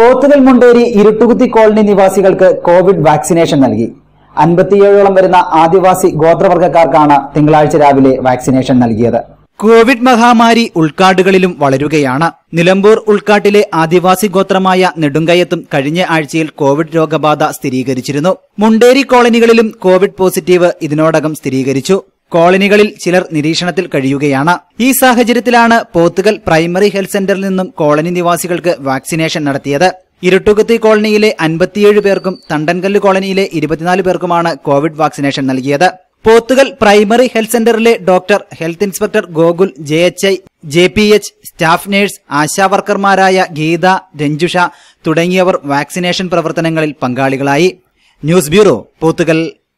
Pothukal Munderi Iruttukuthi colony നിവാസികൾക്ക് covid vaccination നൽകി അൻപത്തിയേഴോളം വരുന്ന ആദിവാസി ഗോത്രവർഗക്കാർക്കാണ് തിങ്കളാഴ്ച രാവിലെ വാക്സിനേഷൻ നൽകിയത് കോവിഡ് മഹാമാരി ഉൾക്കാടുകളിലും വളരുകയാണ് നിലമ്പൂർ ഉൾക്കാട്ടിലെ ആദിവാസി ഗോത്രമായ നെടുങ്കയത്തും കഴിഞ്ഞ ആഴ്ചയിൽ കോവിഡ് രോഗബാധ സ്ഥിരീകരിച്ചിരുന്നു മുണ്ടേരി കോളനികളിലും കോവിഡ് പോസിറ്റീവ് ഇതിനോടകം സ്ഥിരീകരിച്ചു കോളനികളിൽ ചിലർ നിരീക്ഷണത്തിൽ കഴിയുകയാണ് ഈ സാഹചര്യത്തിലാണ് പോത്തുകൽ പ്രൈമറി ഹെൽത്ത് സെന്ററിൽ നിന്നും കോളനി നിവാസികൾക്ക് വാക്സിനേഷൻ നടത്തിയത് ഇരുട്ടുകുത്തി കോളനിയിലെ അൻപത്തിയേഴ് പേർക്കും തണ്ടൻകല്ല് കോളനിയിലെ ഇരുപത്തിനാല് പേർക്കുമാണ് കോവിഡ് വാക്സിനേഷൻ നൽകിയത് പോത്തുകൽ പ്രൈമറി ഹെൽത്ത് സെന്ററിലെ doctor health inspector Gokul J H I J P H staff nurse ആശാവർക്കർമാരായ ഗീത രഞ്ജുഷ തുടങ്ങിയവർ വാക്സിനേഷൻ പ്രവർത്തനങ്ങളിൽ പങ്കാളികളായി ന്യൂസ് ബ്യൂറോ പോത്തുകൽ